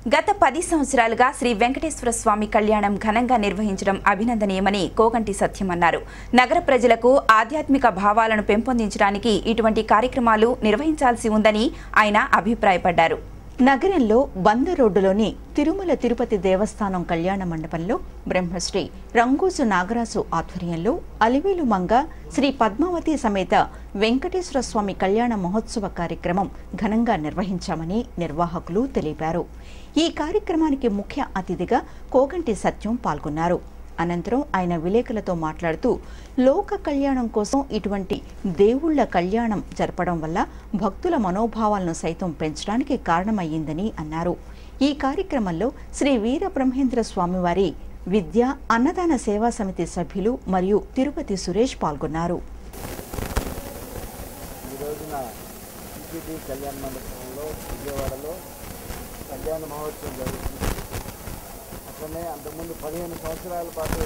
గత పది సంవత్సరాలుగా శ్రీ వెంకటేశ్వర స్వామి కళ్యాణం ఘనంగా నిర్వహించడం అభినందనీయమని కోకంటి సత్యం అన్నారు నగర ప్రజలకు ఆధ్యాత్మిక భావాలను పెంపొందించడానికి ఇటువంటి కార్యక్రమాలు నిర్వహించాల్సి ఉందని ఆయన అభిప్రాయపడ్డారు నగరంలో బంద రోడ్డులోని తిరుమల తిరుపతి దేవస్థానం కళ్యాణ మండపంలో బ్రహ్మశ్రీ రంగూసు నాగరాజు ఆధ్వర్యంలో అలివేలు మంగ శ్రీ పద్మావతి సమేత వెంకటేశ్వర స్వామి కళ్యాణ మహోత్సవ కార్యక్రమం ఘనంగా నిర్వహించామని నిర్వాహకులు తెలిపారు ఈ కార్యక్రమానికి ముఖ్య అతిథిగా కోగంటి సత్యం పాల్గొన్నారు అనంతరం ఆయన విలేకరులతో మాట్లాడుతూ లోక కళ్యాణం కోసం ఇటువంటి దేవుళ్ల కళ్యాణం జరపడం వల్ల భక్తుల మనోభావాలను సైతం పెంచడానికి కారణమయ్యిందని అన్నారు ఈ కార్యక్రమంలో శ్రీ వీర బ్రహ్మేంద్ర స్వామివారి విద్య అన్నదాన సేవా సమితి సభ్యులు మరియు తిరుపతి సురేష్ పాల్గొన్నారు ఈ రోజున టీటీడీ కళ్యాణ మండపంలో విజయవాడలో కళ్యాణ మహోత్సవం జరుగుతుంది అట్లనే అంతకుముందు పదిహేను సంవత్సరాల పాటు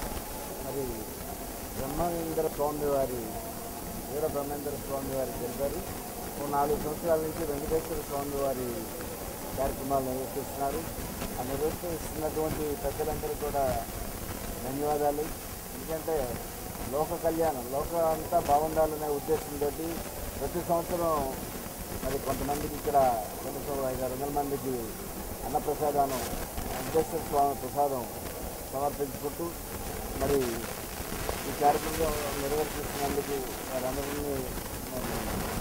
మరి బ్రహ్మేంద్ర స్వామి వారి వీర బ్రహ్మేంద్ర స్వామి వారి తెలిపారు ఓ నాలుగు సంవత్సరాల నుంచి వెంకటేశ్వర స్వామి వారి కార్యక్రమాలు నిర్వహిస్తున్నారు ఆ నిర్వహిస్తున్నటువంటి పెద్దలందరూ కూడా ధన్యవాదాలు ఎందుకంటే లోక కళ్యాణం లోకం అంతా బాగుండాలనే ఉద్దేశంతో ప్రతి సంవత్సరం మరి కొంతమందికి ఇక్కడ కనీసం ఐదు ఆరు వందల మందికి అన్నప్రసాదానం వెంకటేశ్వర స్వామి ప్రసాదం సమర్పించుకుంటూ మరి ఈ కార్యక్రమం నిర్వర్తిస్తున్నందుకు వారందరినీ మరి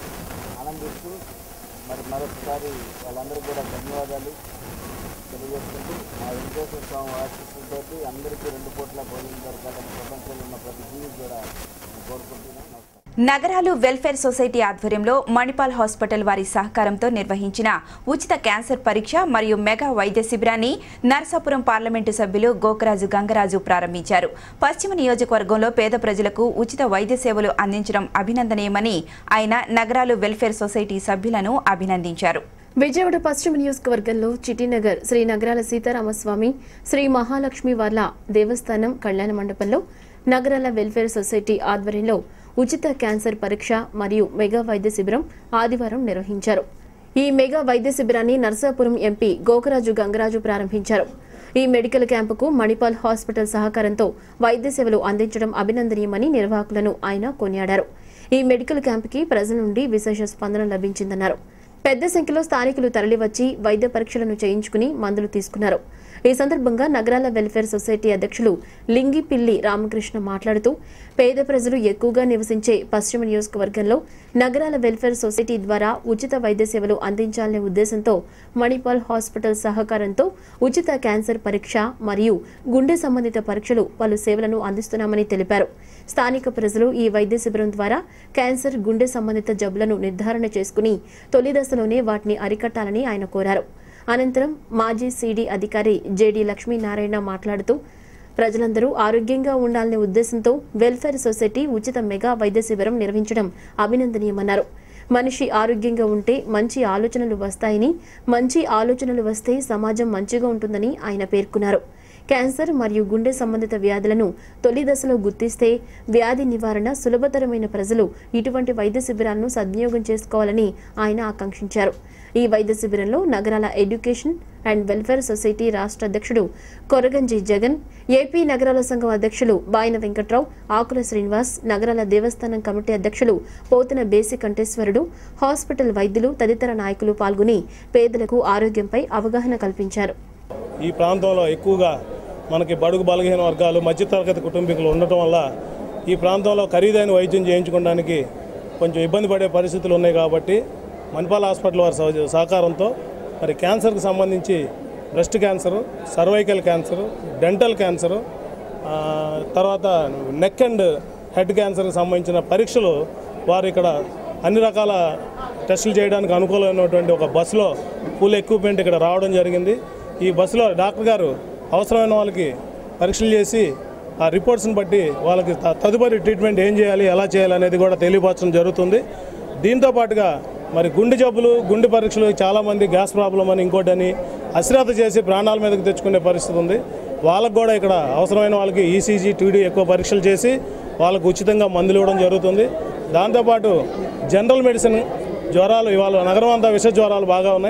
ఆనందిస్తూ మరి మరొకసారి వాళ్ళందరికీ కూడా ధన్యవాదాలు తెలియజేసుకుంటూ మా వెంకటేశ్వర స్వామి ఆశీస్సులతో అందరికీ రెండు పూట్ల భోజనం దొరకాలని ప్రపంచంలో ఉన్న ప్రతి జీవి కూడా నేను కోరుకుంటున్నాను నమస్కారం నగరాలు వెల్ఫేర్ సొసైటీ ఆధ్వర్యంలో మణిపాల్ హాస్పిటల్ వారి సహకారంతో నిర్వహించిన ఉచిత క్యాన్సర్ పరీక్ష మరియు మెగా వైద్య శిబిరాన్ని నరసాపురం పార్లమెంటు సభ్యులు గోకరాజు గంగరాజు ప్రారంభించారు పశ్చిమ నియోజకవర్గంలో పేద ప్రజలకు ఉచిత వైద్య సేవలు అందించడం అభినందనీయమని ఆయన నగరాలు వెల్ఫేర్ సొసైటీ సభ్యులను అభినందించారు విజయవాడ పశ్చిమ నియోజకవర్గంలో చిట్టినగర్ శ్రీ నగరాల సీతారామస్వామి శ్రీ మహాలక్ష్మి వార్ల దేవస్థానం కళ్యాణ మండపంలో నగరాల వెల్ఫేర్ సొసైటీ ఆధ్వర్యంలో ఉచిత క్యాన్సర్ పరీక్ష మరియు మెగా వైద్య శిబిరం ఆదివారం నిర్వహించారు ఈ మెగా వైద్య శిబిరాన్ని నర్సాపురం ఎంపీ గోకరాజు గంగరాజు ప్రారంభించారు ఈ మెడికల్ క్యాంపుకు మణిపాల్ హాస్పిటల్ సహకారంతో వైద్య సేవలు అందించడం అభినందనీయమని నిర్వాహకులను ఆయన కొనియాడారు ఈ మెడికల్ క్యాంపుకి ప్రజల నుండి విశేష స్పందన లభించిందన్నారు పెద్ద సంఖ్యలో స్థానికులు తరలివచ్చి వైద్య పరీక్షలను చేయించుకుని మందులు తీసుకున్నారు ఈ సందర్భంగా నగరాల వెల్ఫేర్ సొసైటీ అధ్యక్షులు లింగిపిల్లి రామకృష్ణ మాట్లాడుతూ పేద ప్రజలు ఎక్కువగా నివసించే పశ్చిమ నియోజకవర్గంలో నగరాల వెల్ఫేర్ సొసైటీ ద్వారా ఉచిత వైద్య సేవలు అందించాలనే ఉద్దేశంతో మణిపాల్ హాస్పిటల్ సహకారంతో ఉచిత క్యాన్సర్ పరీక్ష మరియు గుండె సంబంధిత పరీక్షలు పలు సేవలను అందిస్తున్నామని తెలిపారు స్థానిక ప్రజలు ఈ వైద్య శిబిరం ద్వారా క్యాన్సర్ గుండె సంబంధిత జబ్బులను నిర్ధారణ చేసుకుని తొలి దశలోనే వాటిని అరికట్టాలని ఆయన కోరారు అనంతరం మాజీ సీడీ అధికారి జేడీ లక్ష్మీనారాయణ మాట్లాడుతూ ప్రజలందరూ ఆరోగ్యంగా ఉండాలనే ఉద్దేశంతో వెల్ఫేర్ సొసైటీ ఉచిత మెగా వైద్య శిబిరం నిర్వహించడం అభినందనీయమన్నారు మనిషి ఆరోగ్యంగా ఉంటే మంచి ఆలోచనలు వస్తాయని మంచి ఆలోచనలు వస్తే సమాజం మంచిగా ఉంటుందని ఆయన పేర్కొన్నారు క్యాన్సర్ మరియు గుండె సంబంధిత వ్యాధులను తొలి దశలో గుర్తిస్తే వ్యాధి నివారణ సులభతరమైన ప్రజలు ఇటువంటి వైద్య శిబిరాలను సద్వినియోగం చేసుకోవాలని ఆయన ఆకాంక్షించారు ఈ వైద్య శిబిరంలో నగరాల ఎడ్యుకేషన్ అండ్ వెల్ఫేర్ సొసైటీ రాష్ట్ర అధ్యక్షుడు కొరగంజి జగన్ ఏపీ నగరాల సంఘం అధ్యక్షులు బాయిన వెంకట్రావు ఆకుల శ్రీనివాస్ నగరాల దేవస్థానం కమిటీ అధ్యక్షులు పోతన బేసి కంఠేశ్వరుడు హాస్పిటల్ వైద్యులు తదితర నాయకులు పాల్గొని పేదలకు ఆరోగ్యంపై అవగాహన కల్పించారు ఈ ప్రాంతంలో ఎక్కువగా మనకి బడుగు బలహీన వర్గాలు మధ్యతరగతి కుటుంబీకులు ఉండటం వల్ల ఈ ప్రాంతంలో ఖరీదైన వైద్యం చేయించుకోవడానికి కొంచెం ఇబ్బంది పడే పరిస్థితులు ఉన్నాయి కాబట్టి మణిపాల్ హాస్పిటల్ వారి సహ- సహకారంతో మరి క్యాన్సర్కి సంబంధించి breast cancer cervical cancer dental cancer ఆ, తర్వాత నెక్ అండ్ హెడ్ క్యాన్సర్కి సంబంధించిన పరీక్షలు వారు ఇక్కడ అన్ని రకాల టెస్టులు చేయడానికి అనుకూలమైనటువంటి ఒక బస్సులో ఫుల్ ఎక్విప్మెంట్ ఇక్కడ రావడం జరిగింది ఈ బస్సులో డాక్టర్ గారు అవసరమైన వాళ్ళకి పరీక్షలు చేసి ఆ రిపోర్ట్స్ని బట్టి వాళ్ళకి త- తదుపరి ట్రీట్మెంట్ ఏం చేయాలి ఎలా చేయాలి అనేది కూడా తెలియపరచడం జరుగుతుంది దీంతో పాటుగా మరి గుండె జబ్బులు గుండె పరీక్షలు చాలామంది గ్యాస్ ప్రాబ్లం అని ఇంకోటని అశ్రద్ధ చేసి ప్రాణాల మీదకి తెచ్చుకునే పరిస్థితి ఉంది వాళ్ళకు కూడా ఇక్కడ అవసరమైన వాళ్ళకి ఈసీజీ టీడీ ఎక్కువ పరీక్షలు చేసి వాళ్ళకు ఉచితంగా మందులు ఇవ్వడం జరుగుతుంది దాంతోపాటు జనరల్ మెడిసిన్ జ్వరాలు ఇవాళ నగరం అంతా విష జ్వరాలు బాగా ఉన్నాయి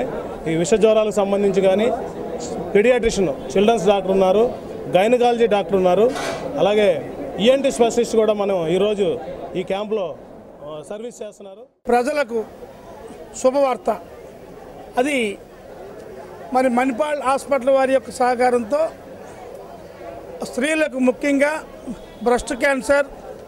ఈ విష జ్వరాలకు సంబంధించి కానీ పీడియాట్రిషియన్ చిల్డ్రన్స్ డాక్టర్ ఉన్నారు గైనకాలజీ డాక్టర్ ఉన్నారు అలాగే ఈఎన్టీ స్పెషలిస్ట్ కూడా మనం ఈరోజు ఈ క్యాంప్లో ఆ, సర్వీస్ చేస్తున్నారు ప్రజలకు శుభవార్త అది మరి మణిపాల్ హాస్పిటల్ వారి యొక్క సహకారంతో స్త్రీలకు ముఖ్యంగా బ్రెస్ట్ క్యాన్సర్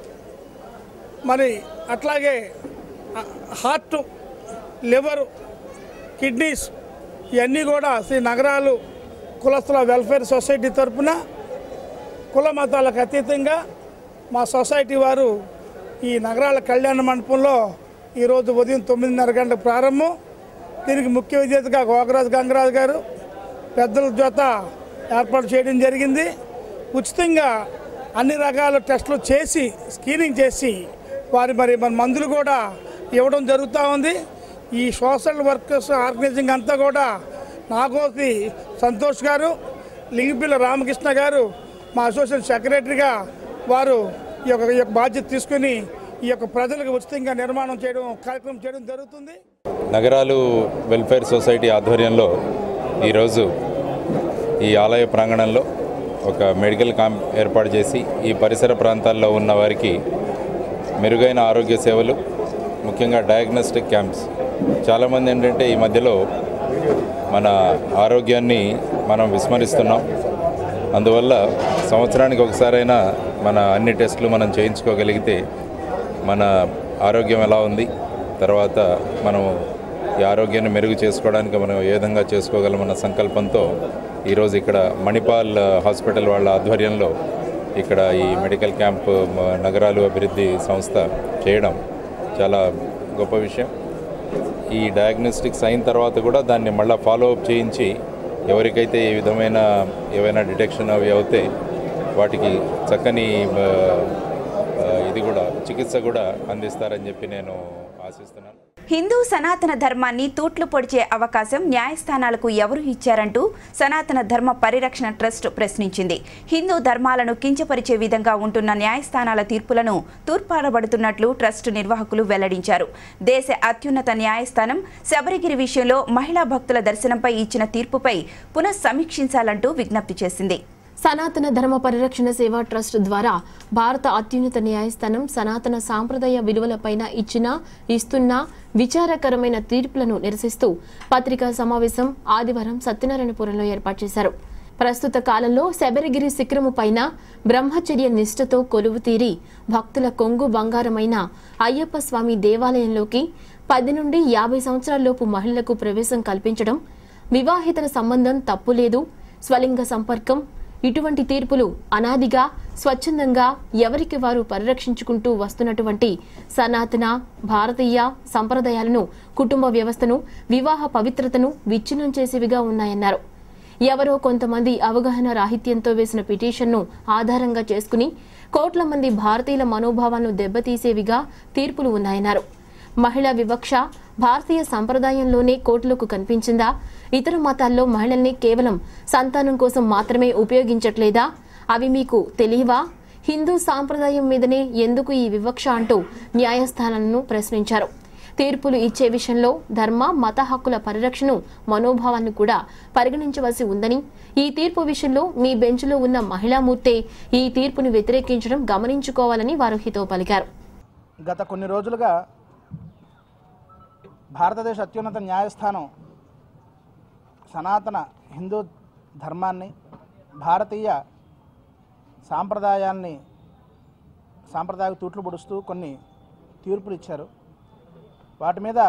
మరి అట్లాగే ఆ, హార్ట్ లివర్ కిడ్నీస్ ఇవన్నీ కూడా శ్రీ నగరాలు కులస్తుల వెల్ఫేర్ సొసైటీ తరపున కుల మతాలకు అతీతంగా మా సొసైటీ వారు ఈ నగరాల కళ్యాణ మండపంలో ఈరోజు ఉదయం తొమ్మిదిన్నర గంటల ప్రారంభం దీనికి ముఖ్య విజేతగా గోగరాజు గంగరాజు గారు పెద్దల జత ఏర్పాటు చేయడం జరిగింది ఉచితంగా అన్ని రకాల టెస్టులు చేసి స్క్రీనింగ్ చేసి వారి మరి మన మందులు కూడా ఇవ్వడం జరుగుతూ ఉంది ఈ సోషల్ వర్కర్స్ ఆర్గనైజింగ్ అంతా కూడా నాగోతి సంతోష్ గారు లింగిపిల్ల రామకృష్ణ గారు మా అసోసియేషన్ సెక్రటరీగా వారు ఈ యొక్క ఈ యొక్క బాధ్యత తీసుకుని ఈ యొక్క ప్రజలకు ఉచితంగా నిర్మాణం చేయడం కార్యక్రమం చేయడం జరుగుతుంది నగరాలు వెల్ఫేర్ సొసైటీ ఆధ్వర్యంలో ఈరోజు ఈ ఆలయ ప్రాంగణంలో ఒక మెడికల్ క్యాంప్ ఏర్పాటు చేసి ఈ పరిసర ప్రాంతాల్లో ఉన్న వారికి మెరుగైన ఆరోగ్య సేవలు ముఖ్యంగా డయాగ్నోస్టిక్ క్యాంప్స్ చాలామంది ఏంటంటే ఈ మధ్యలో మన ఆరోగ్యాన్ని మనం విస్మరిస్తున్నాం అందువల్ల సంవత్సరానికి ఒకసారైనా మన అన్ని టెస్టులు మనం చేయించుకోగలిగితే మన ఆరోగ్యం ఎలా ఉంది తర్వాత మనం ఈ ఆరోగ్యాన్ని మెరుగు చేసుకోవడానికి మనం ఏ విధంగా చేసుకోగలమన్న సంకల్పంతో ఈరోజు ఇక్కడ మణిపాల్ హాస్పిటల్ వాళ్ళ ఆధ్వర్యంలో ఇక్కడ ఈ మెడికల్ క్యాంప్ మ- నగరాలు అభివృద్ధి సంస్థ చేయడం చాలా గొప్ప విషయం ఈ డయాగ్నోస్టిక్స్ అయిన తర్వాత కూడా దాన్ని మళ్ళీ ఫాలో అప్ చేయించి ఎవరికైతే ఏ విధమైన ఏవైనా డిటెక్షన్ అవి అవుతే వాటికి చక్కని ఆ, ఆ, ఇది కూడా చికిత్స కూడా అందిస్తారని చెప్పి నేను ఆశిస్తున్నాను హిందూ సనాతన ధర్మాన్ని తూట్లు పొడిచే అవకాశం న్యాయస్థానాలకు ఎవరు ఇచ్చారంటూ సనాతన ధర్మ పరిరక్షణ ట్రస్ట్ ప్రశ్నించింది హిందూ ధర్మాలను కించపరిచే విధంగా ఉంటున్న న్యాయస్థానాల తీర్పులను తూర్పారబడుతున్నట్లు ట్రస్ట్ నిర్వాహకులు వెల్లడించారు దేశ అత్యున్నత న్యాయస్థానం శబరిగిరి విషయంలో మహిళా భక్తుల దర్శనంపై ఇచ్చిన తీర్పుపై పునఃసమీక్షించాలంటూ విజ్ఞప్తి చేసింది సనాతన ధర్మ పరిరక్షణ సేవా ట్రస్ట్ ద్వారా భారత అత్యున్నత న్యాయస్థానం సనాతన సాంప్రదాయ విలువలపైన ఇచ్చిన ఇస్తున్న విచారకరమైన తీర్పులను నిరసిస్తూ పత్రికా సమావేశం ఆదివారం సత్యనారాయణపురంలో ఏర్పాటు చేశారు ప్రస్తుత కాలంలో శబరిగిరి శిఖరము పైన బ్రహ్మచర్య నిష్ఠతో కొలువు తీరి భక్తుల కొంగు బంగారమైన అయ్యప్ప స్వామి దేవాలయంలోకి పది నుండి యాభై సంవత్సరాలలోపు మహిళలకు ప్రవేశం కల్పించడం వివాహితల సంబంధం తప్పు లేదు స్వలింగ సంపర్కం ఇటువంటి తీర్పులు అనాదిగా స్వచ్ఛందంగా ఎవరికి వారు పరిరక్షించుకుంటూ వస్తున్నటువంటి సనాతన భారతీయ సంప్రదాయాలను కుటుంబ వ్యవస్థను వివాహ పవిత్రతను విచ్ఛిన్నం చేసేవిగా ఉన్నాయన్నారు ఎవరో కొంతమంది అవగాహన రాహిత్యంతో వేసిన పిటిషన్ను ఆధారంగా చేసుకుని కోట్ల మంది భారతీయుల మనోభావాలను దెబ్బతీసేవిగా తీర్పులు ఉన్నాయన్నారు మహిళా వివక్ష భారతీయ సంప్రదాయంలోనే కోర్టులకు కనిపించిందా ఇతర మతాల్లో మహిళల్ని కేవలం సంతానం కోసం మాత్రమే ఉపయోగించట్లేదా అవి మీకు తెలియవా హిందూ సాంప్రదాయం మీదనే ఎందుకు ఈ వివక్ష అంటూ న్యాయస్థానాలను ప్రశ్నించారు తీర్పులు ఇచ్చే విషయంలో ధర్మ మత హక్కుల పరిరక్షణ మనోభావాన్ని కూడా పరిగణించవలసి ఉందని ఈ తీర్పు విషయంలో మీ బెంచ్లో ఉన్న మహిళామూర్తే ఈ తీర్పును వ్యతిరేకించడం గమనించుకోవాలని వారు హితో పలికారు గత కొన్ని రోజులుగా భారతదేశ అత్యున్నత న్యాయస్థానం సనాతన హిందూ ధర్మాన్ని భారతీయ సాంప్రదాయాన్ని సాంప్రదాయ తూట్లు పొడుస్తూ కొన్ని తీర్పులు ఇచ్చారు వాటి మీద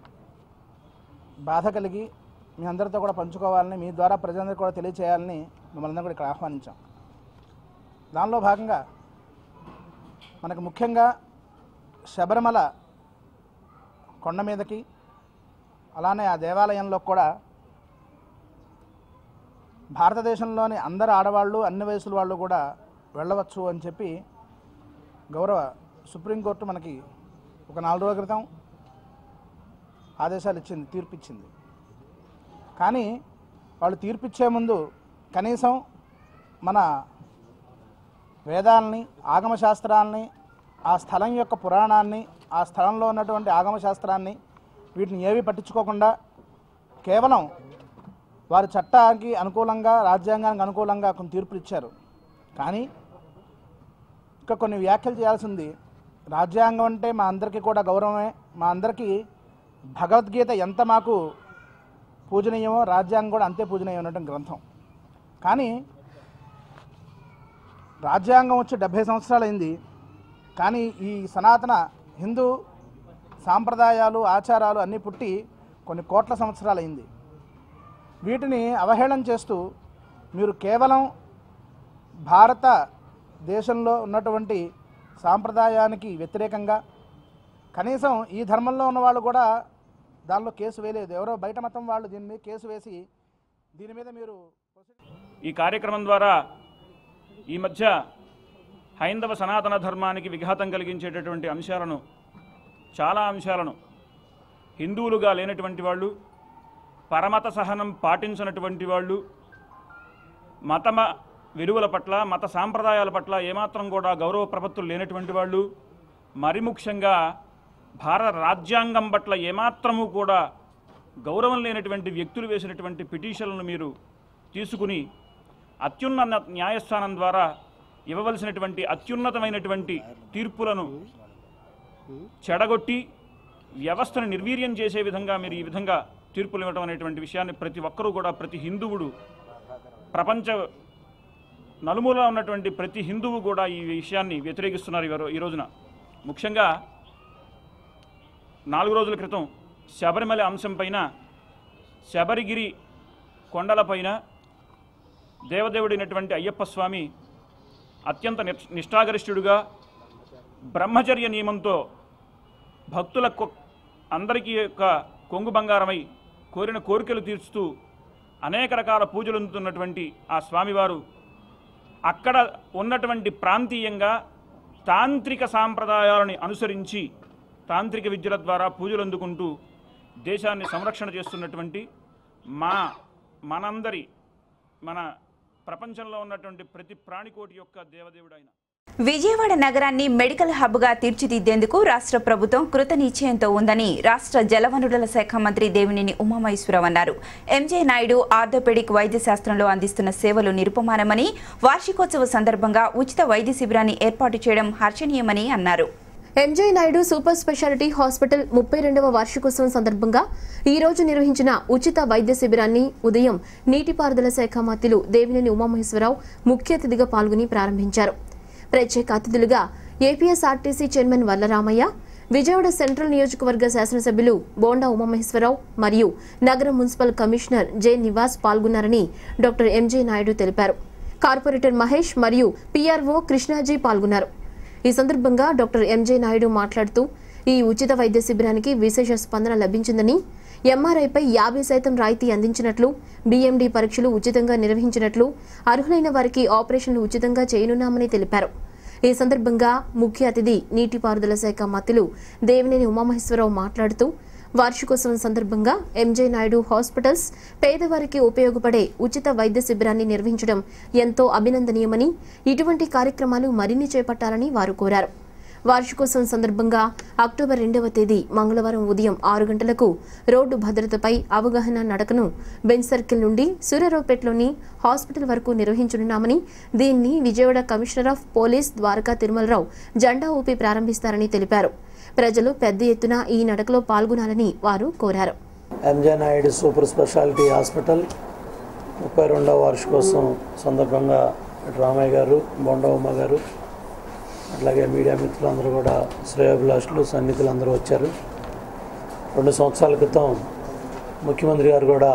బాధ కలిగి మీ అందరితో కూడా పంచుకోవాలని మీ ద్వారా ప్రజలందరికీ కూడా తెలియచేయాలని మిమ్మల్ని అందరూ కూడా ఇక్కడ ఆహ్వానించాం దానిలో భాగంగా మనకు ముఖ్యంగా శబరిమల కొండ మీదకి అలానే ఆ దేవాలయంలో కూడా భారతదేశంలోని అందరు ఆడవాళ్ళు అన్ని వయసుల వాళ్ళు కూడా వెళ్ళవచ్చు అని చెప్పి గౌరవ సుప్రీంకోర్టు మనకి ఒక నాలుగు రోజుల క్రితం ఆదేశాలు ఇచ్చింది తీర్పు ఇచ్చింది కానీ వాళ్ళు తీర్పిచ్చే ముందు కనీసం మన వేదాలని ఆగమశాస్త్రాలని ఆ స్థలం యొక్క పురాణాన్ని ఆ స్థలంలో ఉన్నటువంటి ఆగమశాస్త్రాన్ని వీటిని ఏవి పట్టించుకోకుండా కేవలం వారు చట్టానికి అనుకూలంగా రాజ్యాంగానికి అనుకూలంగా కొన్ని తీర్పులు ఇచ్చారు కానీ ఇంకా కొన్ని వ్యాఖ్యలు చేయాల్సింది రాజ్యాంగం అంటే మా అందరికీ కూడా గౌరవమే మా అందరికీ భగవద్గీత ఎంత మాకు పూజనీయమో రాజ్యాంగం కూడా అంతే పూజనీయం ఉన్నటువంటి గ్రంథం కానీ రాజ్యాంగం వచ్చి డెబ్భై సంవత్సరాలు అయింది కానీ ఈ సనాతన హిందూ సాంప్రదాయాలు ఆచారాలు అన్నీ పుట్టి కొన్ని కోట్ల సంవత్సరాలు అయింది వీటిని అవహేళన చేస్తూ మీరు కేవలం భారత దేశంలో ఉన్నటువంటి సాంప్రదాయానికి వ్యతిరేకంగా కనీసం ఈ ధర్మంలో ఉన్న వాళ్ళు కూడా దానిలో కేసు వేయలేదు ఎవరో బయట మతం వాళ్ళు దీని మీద కేసు వేసి దీని మీద మీరు ఈ కార్యక్రమం ద్వారా ఈ మధ్య హైందవ సనాతన ధర్మానికి విఘాతం కలిగించేటటువంటి అంశాలను చాలా అంశాలను హిందువులుగా లేనటువంటి వాళ్ళు పరమత సహనం పాటించినటువంటి వాళ్ళు మతమ విలువల పట్ల మత సాంప్రదాయాల పట్ల ఏమాత్రం కూడా గౌరవ ప్రపత్తులు లేనటువంటి వాళ్ళు మరి ముఖ్యంగా భారత రాజ్యాంగం పట్ల ఏమాత్రము కూడా గౌరవం లేనటువంటి వ్యక్తులు వేసినటువంటి పిటిషన్లను మీరు తీసుకుని అత్యున్నత న్యాయస్థానం ద్వారా ఇవ్వవలసినటువంటి అత్యున్నతమైనటువంటి తీర్పులను చెడగొట్టి వ్యవస్థను నిర్వీర్యం చేసే విధంగా మీరు ఈ విధంగా తీర్పులు ఇవ్వడం అనేటువంటి విషయాన్ని ప్రతి ఒక్కరూ కూడా ప్రతి హిందువుడు ప్రపంచ నలుమూల ఉన్నటువంటి ప్రతి హిందువు కూడా ఈ విషయాన్ని వ్యతిరేకిస్తున్నారు ఈరో- ఈ రోజున ముఖ్యంగా నాలుగు రోజుల క్రితం శబరిమల అంశం పైన శబరిగిరి కొండలపైన దేవదేవుడైనటువంటి అయ్యప్ప స్వామి అత్యంత నిష్- నిష్ఠాగరిష్ఠుడుగా బ్రహ్మచర్య నియమంతో భక్తుల కొ- అందరికీ యొక్క కొంగు బంగారమై కోరిన కోరికలు తీర్చుతూ అనేక రకాల పూజలు అందుతున్నటువంటి ఆ స్వామివారు అక్కడ ఉన్నటువంటి ప్రాంతీయంగా తాంత్రిక సాంప్రదాయాలని అనుసరించి తాంత్రిక విద్యల ద్వారా పూజలు అందుకుంటూ దేశాన్ని సంరక్షణ చేస్తున్నటువంటి మా మనందరి మన ప్రపంచంలో ఉన్నటువంటి ప్రతి ప్రాణికోటి యొక్క దేవదేవుడు ఆయన విజయవాడ నగరాన్ని మెడికల్ హబ్గా తీర్చిదిద్దేందుకు రాష్ట్ర ప్రభుత్వం కృత నిశ్చయంతో ఉందని రాష్ట్ర జలవనరుల శాఖ మంత్రి దేవినేని ఉమామహేశ్వరరావు అన్నారు ఎంజే నాయుడు ఆర్థోపెడిక్ వైద్య శాస్త్రంలో అందిస్తున్న సేవలు నిరుపమానమని వార్షికోత్సవ సందర్భంగా ఉచిత వైద్య శిబిరాన్ని ఏర్పాటు చేయడం హర్షణీయమని అన్నారు MJ Naidu super speciality hospital ముప్పై రెండవ వార్షికోత్సవం సందర్భంగా ఈ రోజు నిర్వహించిన ఉచిత వైద్య శిబిరాన్ని ఉదయం నీటిపారుదల శాఖ మంత్రులు దేవినేని ఉమామహేశ్వరరావు ముఖ్య అతిథిగా పాల్గొని ప్రారంభించారు ప్రత్యేక అతిథులుగా APSRTC chairman Vallaramayya Vijayawada central నియోజకవర్గ శాసనసభ్యులు బోండా ఉమామహేశ్వరరావు మరియు నగర మున్సిపల్ కమిషనర్ జె నివాస్ పాల్గొన్నారని డాక్టర్ ఎంజే నాయుడు తెలిపారు కార్పొరేటర్ మహేష్ మరియు పీఆర్ఓ కృష్ణాజీ పాల్గొన్నారు ఈ సందర్భంగా డాక్టర్ ఎంజే నాయుడు మాట్లాడుతూ ఈ ఉచిత వైద్య శిబిరానికి విశేష స్పందన లభించిందని ఎంఆర్ఐపై యాభై శాతం రాయితీ అందించినట్లు బీఎండీ పరీక్షలు ఉచితంగా నిర్వహించినట్లు అర్హులైన వారికి ఆపరేషన్లు ఉచితంగా చేయనున్నామని తెలిపారు ఈ సందర్భంగా ముఖ్య అతిథి నీటిపారుదల శాఖ మంత్రులు దేవినేని ఉమామహేశ్వరరావు మాట్లాడుతూ వార్షికోత్సవం సందర్భంగా ఎంజే నాయుడు హాస్పిటల్స్ పేదవారికి ఉపయోగపడే ఉచిత వైద్య శిబిరాన్ని నిర్వహించడం ఎంతో అభినందనీయమని ఇటువంటి కార్యక్రమాలు మరిన్ని చేపట్టాలని వారు కోరారు వార్షికోత్సవం సందర్భంగా అక్టోబర్ రెండవ తేదీ మంగళవారం ఉదయం ఆరు గంటలకు రోడ్డు భద్రతపై అవగాహన నడకను బెంచ్ సర్కిల్ నుండి సూర్యారావుపేటలోని హాస్పిటల్ వరకు నిర్వహించనున్నామని దీన్ని Vijayawada commissioner of police Dwaraka Tirumalarao జెండా ఊపి ప్రారంభిస్తారని తెలిపారు ప్రజలు పెద్ద ఎత్తున ఈ నడకలో పాల్గొనాలని వారు కోరారు MJ Naidu super speciality hospital ముప్పై రెండవ వార్షికోత్సవం సందర్భంగా ఇటు రామయ్య గారు బొండవమ్మ గారు అట్లాగే మీడియా మిత్రులందరూ కూడా శ్రేయోభిలాషులు సన్నిధులు అందరూ వచ్చారు రెండు సంవత్సరాల క్రితం ముఖ్యమంత్రి గారు కూడా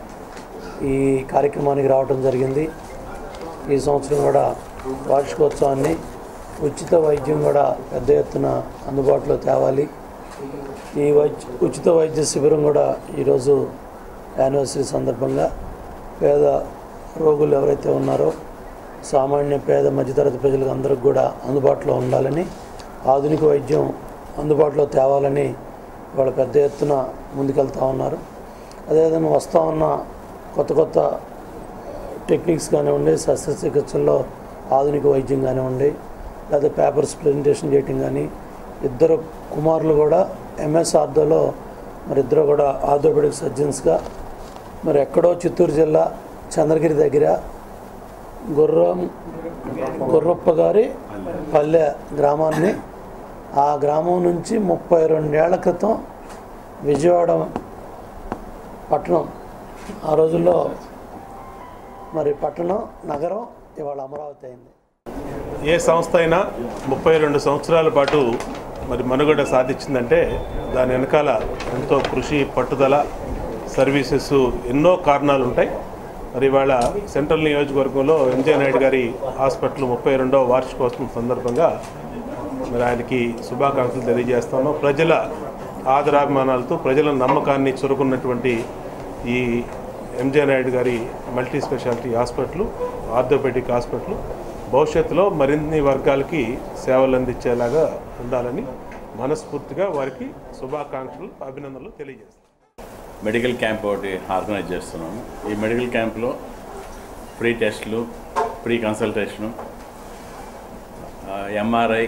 ఈ కార్యక్రమానికి రావడం జరిగింది ఈ సంవత్సరం కూడా వార్షికోత్సవాన్ని ఉచిత వైద్యం కూడా పెద్ద ఎత్తున అందుబాటులో తేవాలి ఈ వైద్య ఉచిత వైద్య శిబిరం కూడా ఈరోజు యానివర్సరీ సందర్భంగా పేద రోగులు ఎవరైతే ఉన్నారో సామాన్య పేద మధ్యతరగతి ప్రజలకు అందరికి కూడా అందుబాటులో ఉండాలని ఆధునిక వైద్యం అందుబాటులో తేవాలని వాళ్ళు పెద్ద ఎత్తున ముందుకెళ్తా ఉన్నారు అదేవిధంగా వస్తూ ఉన్న కొత్త కొత్త టెక్నిక్స్ కానివ్వండి శస్త్రచికిత్సల్లో ఆధునిక వైద్యం కానివ్వండి లేదా పేపర్స్ ప్రజెంటేషన్ చేయటం కానీ ఇద్దరు కుమారులు కూడా ఎంఎస్ ఆర్థోలో మరి ఇద్దరు కూడా ఆర్థోపెడిక్ సర్జన్స్గా మరి ఎక్కడో చిత్తూరు జిల్లా చంద్రగిరి దగ్గర గుర్రం గుర్రప్ప గారి పల్లె గ్రామాన్ని ఆ గ్రామం నుంచి ముప్పై రెండేళ్ల క్రితం విజయవాడ పట్టణం ఆ రోజుల్లో మరి పట్టణం నగరం ఇవాళ అమరావతి అయింది ఏ సంస్థ అయినా ముప్పై రెండు సంవత్సరాల పాటు మరి మనుగడ సాధించిందంటే దాని వెనకాల ఎంతో కృషి పట్టుదల సర్వీసెస్ ఎన్నో కారణాలు ఉంటాయి మరి ఇవాళ సెంట్రల్ నియోజకవర్గంలో ఎంజే నాయుడు గారి హాస్పిటల్ ముప్పై రెండవ వార్షికోత్సవం సందర్భంగా మరి ఆయనకి శుభాకాంక్షలు తెలియజేస్తాను ప్రజల ఆదరాభిమానాలతో ప్రజల నమ్మకాన్ని చురుకున్నటువంటి ఈ ఎంజే నాయుడు గారి multi speciality hospital orthopaedic hospital భవిష్యత్తులో మరిన్ని వర్గాలకి సేవలు అందించేలాగా ఉండాలని మనస్ఫూర్తిగా వారికి శుభాకాంక్షలు అభినందనలు తెలియజేస్తాను మెడికల్ క్యాంప్ ఒకటి ఆర్గనైజ్ చేస్తున్నాము ఈ మెడికల్ క్యాంప్లో ఫ్రీ టెస్ట్లు ఫ్రీ కన్సల్టేషను ఎంఆర్ఐ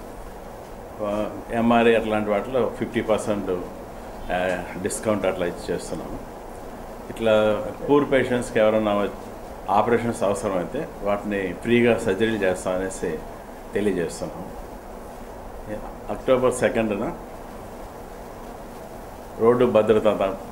ఎంఆర్ఐ అట్లాంటి వాటిలో ఫిఫ్టీ పర్సెంట్ డిస్కౌంట్ అట్లా ఇచ్చి చేస్తున్నాము ఇట్లా పూర్ పేషెంట్స్కి ఎవరైనా ఆపరేషన్స్ అవసరమైతే వాటిని ఫ్రీగా సర్జరీలు చేస్తామనేసి తెలియజేస్తున్నాము అక్టోబర్ సెకండ్న రోడ్డు భద్రత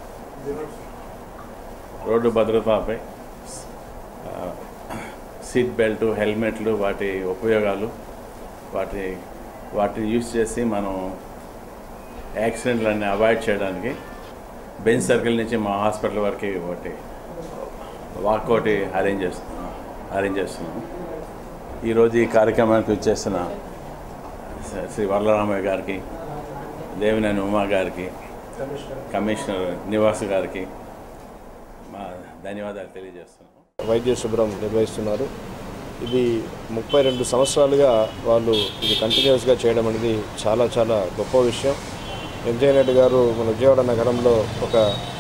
రోడ్డు భద్రతపై ఆ, సీట్ బెల్ట్ హెల్మెట్లు వాటి ఉపయోగాలు వాటి వాటిని యూజ్ చేసి మనం యాక్సిడెంట్లన్నీ అవాయిడ్ చేయడానికి బెంచ్ సర్కిల్ నుంచి మా హాస్పిటల్ వరకు ఒకటి వాక్ ఒకటి అరేంజ్ చేస్తున్నాం అరేంజ్ చేస్తున్నాము ఈరోజు ఈ కార్యక్రమానికి వచ్చేసిన శ్రీ వరలరామయ్య గారికి దేవినేని ఉమా గారికి కమిషనర్ నివాస్ గారికి మా ధన్యవాదాలు తెలియజేస్తున్నాము వైద్య శుభ్రం నిర్వహిస్తున్నారు ఇది ముప్పై రెండు సంవత్సరాలుగా వాళ్ళు ఇది కంటిన్యూస్గా చేయడం అనేది చాలా చాలా గొప్ప విషయం ఎంజే రెడ్డి గారు మన విజయవాడ నగరంలో ఒక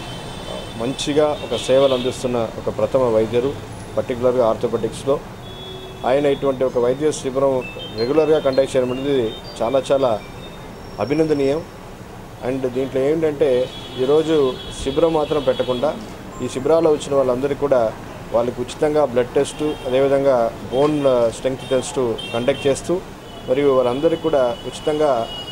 మంచిగా ఒక సేవలు అందిస్తున్న ఒక ప్రథమ వైద్యులు పర్టికులర్గా ఆర్థోపెటిక్స్లో ఆయన ఇటువంటి ఒక వైద్య శిబిరం రెగ్యులర్గా కండక్ట్ చేయడం అనేది చాలా చాలా అభినందనీయం అండ్ దీంట్లో ఏంటంటే ఈరోజు శిబిరం మాత్రం పెట్టకుండా ఈ శిబిరాల్లో వచ్చిన వాళ్ళందరికీ కూడా వాళ్ళకి ఉచితంగా బ్లడ్ టెస్ట్ అదేవిధంగా బోన్ స్ట్రెంగ్త్ టెస్ట్ కండక్ట్ చేస్తూ మరియు వాళ్ళందరికీ కూడా ఉచితంగా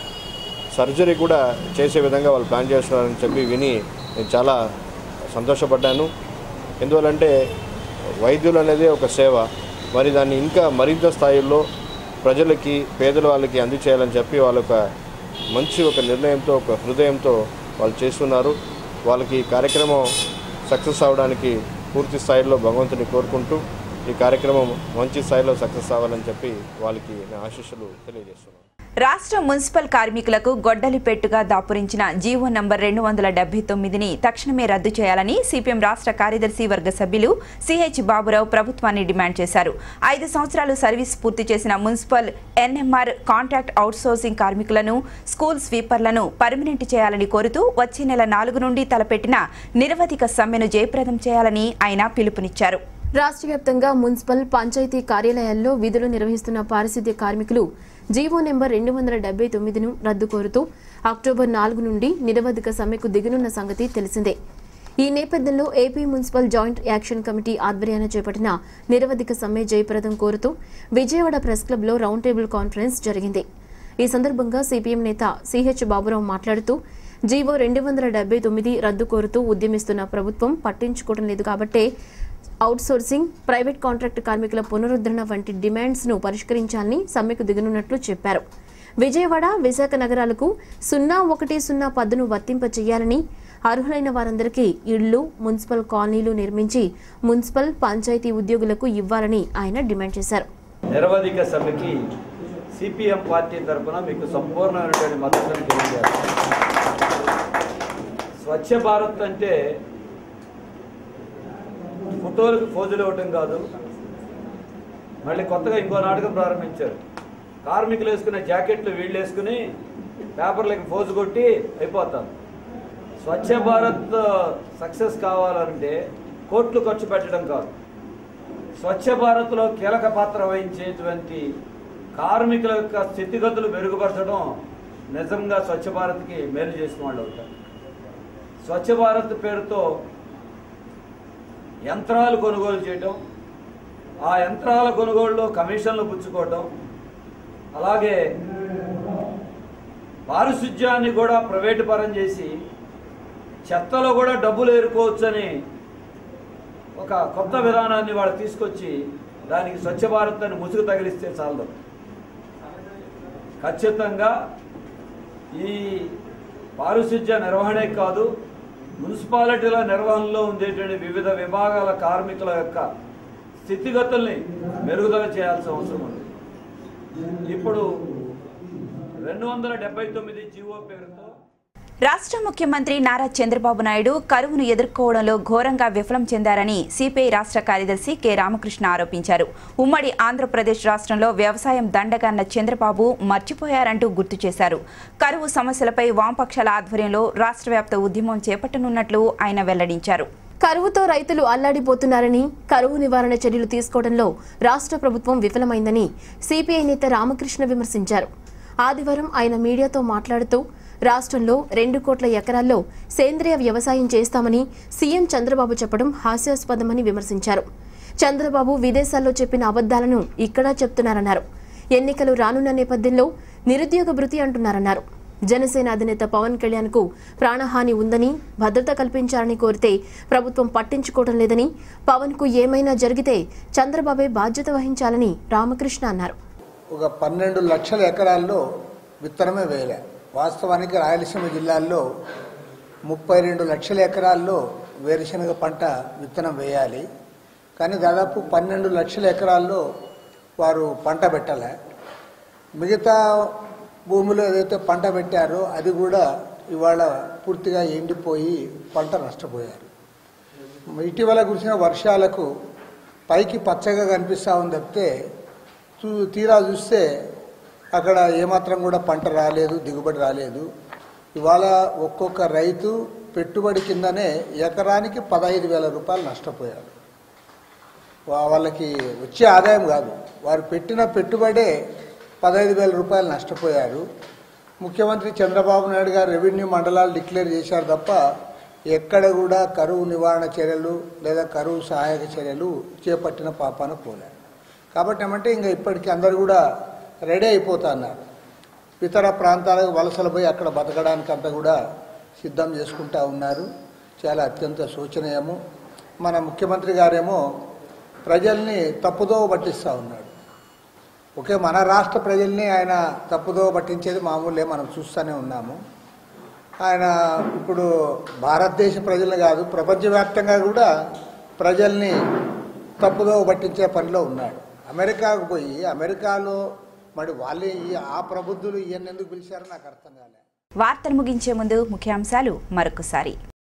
సర్జరీ కూడా చేసే విధంగా వాళ్ళు ప్లాన్ చేస్తున్నారని చెప్పి విని నేను చాలా సంతోషపడ్డాను ఎందువల్లంటే వైద్యులు అనేది ఒక సేవ మరి దాన్ని ఇంకా మరింత స్థాయిలో ప్రజలకి పేదల వాళ్ళకి అందచేయాలని చెప్పి వాళ్ళ ఒక మంచి ఒక నిర్ణయంతో ఒక హృదయంతో వాళ్ళు చేస్తున్నారు వాళ్ళకి ఈ కార్యక్రమం సక్సెస్ అవ్వడానికి పూర్తి స్థాయిలో భగవంతుని కోరుకుంటూ ఈ కార్యక్రమం మంచి స్థాయిలో సక్సెస్ అవ్వాలని చెప్పి వాళ్ళకి నేను ఆశీస్సులు తెలియజేస్తున్నాను రాష్ట్ర మున్సిపల్ కార్మికులకు గొడ్డలి పెట్టుగా దాపురించిన జీవో నంబర్ రెండు వందల డెబ్బై తొమ్మిదిని తక్షణమే రద్దు చేయాలని సిపిఎం రాష్ట్ర కార్యదర్శి వర్గ సభ్యులు సిహెచ్ బాబురావు ప్రభుత్వాన్ని డిమాండ్ చేశారు ఐదు సంవత్సరాలు సర్వీస్ పూర్తి చేసిన మున్సిపల్ ఎన్ఎంఆర్ కాంట్రాక్ట్ అవుట్సోర్సింగ్ కార్మికులను స్కూల్ స్వీపర్లను పర్మనెంట్ చేయాలని కోరుతూ వచ్చే నెల నాలుగు నుండి తలపెట్టిన నిరవధిక సమ్మెను జయప్రదం చేయాలని ఆయన పిలుపునిచ్చారు రాష్ట్ర వ్యాప్తంగా మున్సిపల్ పంచాయతీ కార్యాలయాల్లో విధులు నిర్వహిస్తున్న పారిశుద్ధ్య కార్మికులు జీవో నెంబర్ రెండు వందల డెబ్బై తొమ్మిదిను రద్దు కోరుతూ అక్టోబర్ నాలుగు నుండి నిరవధిక సమ్మెకు దిగనున్న సంగతి తెలిసిందే ఈ నేపథ్యంలో AP municipal joint action committee ఆధ్వర్యాన చేపట్టిన నిరవధిక సమ్మె జయప్రదం కోరుతూ విజయవాడ ప్రెస్ క్లబ్లో రౌండ్ టేబుల్ కాన్ఫరెన్స్ జరిగింది ఈ సందర్భంగా సిపిఎం నేత సిహెచ్ బాబురావు మాట్లాడుతూ జీవో రెండు వందల డెబ్బై తొమ్మిది రద్దు కోరుతూ ఉద్యమిస్తున్న ప్రభుత్వం పట్టించుకోవడం లేదు కాబట్టే అవుట్సోర్సింగ్ ప్రైవేట్ కాంట్రాక్ట్ కార్మికుల పునరుద్ధరణ వంటి డిమాండ్స్ ను పరిష్కరించాలని సమ్మెకు దిగనున్నట్లు చెప్పారు విజయవాడ విశాఖ నగరాలకు సున్నా ఒకటి సున్నా పద్దును వర్తింపచేయాలని అర్హులైన వారందరికీ ఇళ్లు మున్సిపల్ కాలనీలు నిర్మించి మున్సిపల్ పంచాయతీ ఉద్యోగులకు ఇవ్వాలని ఆయన డిమాండ్ చేశారు నిరవధిక సభకి సిపిఎం పార్టీ తరఫున మీకు సంపూర్ణమైనటువంటి మద్దతును తెలియజేస్తాను స్వచ్ఛ భారత్ అంటే ఫోటోలకు ఫోజులు ఇవ్వటం కాదు మళ్ళీ కొత్తగా ఇంకో నాటకం ప్రారంభించారు కార్మికులు వేసుకునే జాకెట్లు వీళ్ళు వేసుకుని పేపర్లకి ఫోజు కొట్టి అయిపోతాం స్వచ్ఛ భారత్ సక్సెస్ కావాలంటే కోట్లు ఖర్చు పెట్టడం కాదు స్వచ్ఛ భారత్లో కీలక పాత్ర వహించేటువంటి కార్మికుల యొక్క స్థితిగతులు మెరుగుపరచడం నిజంగా స్వచ్ఛ భారత్కి మేలు చేసిన వాళ్ళు అవుతారు స్వచ్ఛ భారత్ పేరుతో యంత్రాలు కొనుగోలు చేయటం ఆ యంత్రాల కొనుగోలులో కమిషన్లు పుచ్చుకోవటం అలాగే పారిశుధ్యాన్ని కూడా ప్రైవేటు పరం చేసి చెత్తలో కూడా డబ్బులు ఏరుకోవచ్చని ఒక కొత్త విధానాన్ని వాళ్ళు తీసుకొచ్చి దానికి స్వచ్ఛ భారత్ అని ముసుగు తగిలిస్తే చాలదు ఖచ్చితంగా ఈ పారిశుధ్య నిర్వహణే కాదు మున్సిపాలిటీల నిర్వహణలో ఉండేటువంటి వివిధ విభాగాల కార్మికుల యొక్క స్థితిగతుల్ని మెరుగుదల చేయాల్సిన అవసరం ఉంది ఇప్పుడు రెండు వందల డెబ్బై తొమ్మిది జీవో పేరుతో రాష్ట్ర ముఖ్యమంత్రి నారా చంద్రబాబు నాయుడు కరువును ఎదుర్కోవడంలో ఘోరంగా విఫలం చెందారని సిపిఐ రాష్ట్ర కార్యదర్శి కె రామకృష్ణ ఆరోపించారు ఉమ్మడి ఆంధ్రప్రదేశ్ రాష్ట్రంలో వ్యవసాయం దండగన్న చంద్రబాబు మర్చిపోయారంటూ గుర్తు చేశారు కరువు సమస్యలపై వామపక్షాల ఆధ్వర్యంలో రాష్ట్ర వ్యాప్త ఉద్యమం చేపట్టనున్నట్లు ఆయన వెల్లడించారు కరువుతో రైతులు అల్లాడిపోతున్నారని కరువు నివారణ చర్యలు తీసుకోవడంలో రాష్ట్ర ప్రభుత్వం విఫలమైందని సిపిఐ నేత రామకృష్ణ విమర్శించారు ఆదివారం ఆయన మీడియాతో మాట్లాడుతూ రాష్ట్రంలో రెండు కోట్ల ఎకరాల్లో సేంద్రియ వ్యవసాయం చేస్తామని సీఎం చంద్రబాబు చెప్పడం హాస్యాస్పదమని విమర్శించారు చంద్రబాబు విదేశాల్లో చెప్పిన అబద్దాలను ఇక్కడా చెప్తున్నారన్నారు ఎన్నికలు రానున్న నేపథ్యంలో నిరుద్యోగ భృతి అంటున్నారన్నారు జనసేన అధినేత పవన్ కళ్యాణ్ కు ప్రాణహాని ఉందని భద్రత కల్పించాలని కోరితే ప్రభుత్వం పట్టించుకోవడం లేదని పవన్ కు ఏమైనా జరిగితే చంద్రబాబే బాధ్యత వహించాలని రామకృష్ణ అన్నారు ఒక పన్నెండు లక్షల ఎకరాల్లో విత్తనమే వేయలే వాస్తవానికి రాయలసీమ జిల్లాల్లో ముప్పై రెండు లక్షల ఎకరాల్లో వేరుశనగ పంట విత్తనం వేయాలి కానీ దాదాపు పన్నెండు లక్షల ఎకరాల్లో వారు పంట పెట్టలే మిగతా భూమిలో ఏదైతే పంట పెట్టారో అది కూడా ఇవాళ పూర్తిగా ఎండిపోయి పంట నష్టపోయారు ఇటీవల కురిసిన వర్షాలకు పైకి పచ్చగా కనిపిస్తూ ఉంది తప్పితే చూ- తీరా చూస్తే అక్కడ ఏమాత్రం కూడా పంట రాలేదు దిగుబడి రాలేదు ఇవాళ ఒక్కొక్క రైతు పెట్టుబడి కిందనే ఎకరానికి పదహైదు వేల రూపాయలు నష్టపోయారు వా- వాళ్ళకి వచ్చే ఆదాయం కాదు వారు పెట్టిన పెట్టుబడే పదహైదు వేల రూపాయలు నష్టపోయారు ముఖ్యమంత్రి చంద్రబాబు నాయుడు గారు రెవెన్యూ మండలాలు డిక్లేర్ చేశారు తప్ప ఎక్కడ కూడా కరువు నివారణ చర్యలు లేదా కరువు సహాయక చర్యలు చేపట్టిన పాపాన పోలేదు కాబట్టి ఏమంటే ఇంకా ఇప్పటికీ అందరు కూడా రెడీ అయిపోతున్నారు ఇతర ప్రాంతాలకు వలసలు పోయి అక్కడ బతకడానికి అంతా కూడా సిద్ధం చేసుకుంటా ఉన్నారు చాలా అత్యంత శోచనీయము మన ముఖ్యమంత్రి గారేమో ప్రజల్ని తప్పుదోవ పట్టిస్తూ ఉన్నాడు ఒకే మన రాష్ట్ర ప్రజల్ని ఆయన తప్పుదోవ పట్టించేది మామూలే మనం చూస్తూనే ఉన్నాము ఆయన ఇప్పుడు భారతదేశ ప్రజలు కాదు ప్రపంచవ్యాప్తంగా కూడా ప్రజల్ని తప్పుదోవ పట్టించే పనిలో ఉన్నాడు అమెరికాకు పోయి అమెరికాలో మరి వాళ్ళు ఈ ఆ ప్రబుద్ధులు ఇవన్నీ ఎందుకు పిలిచారో నాకు అర్థం కాలేదు వార్తలు ముగించే ముందు ముఖ్యాంశాలు మరొకసారి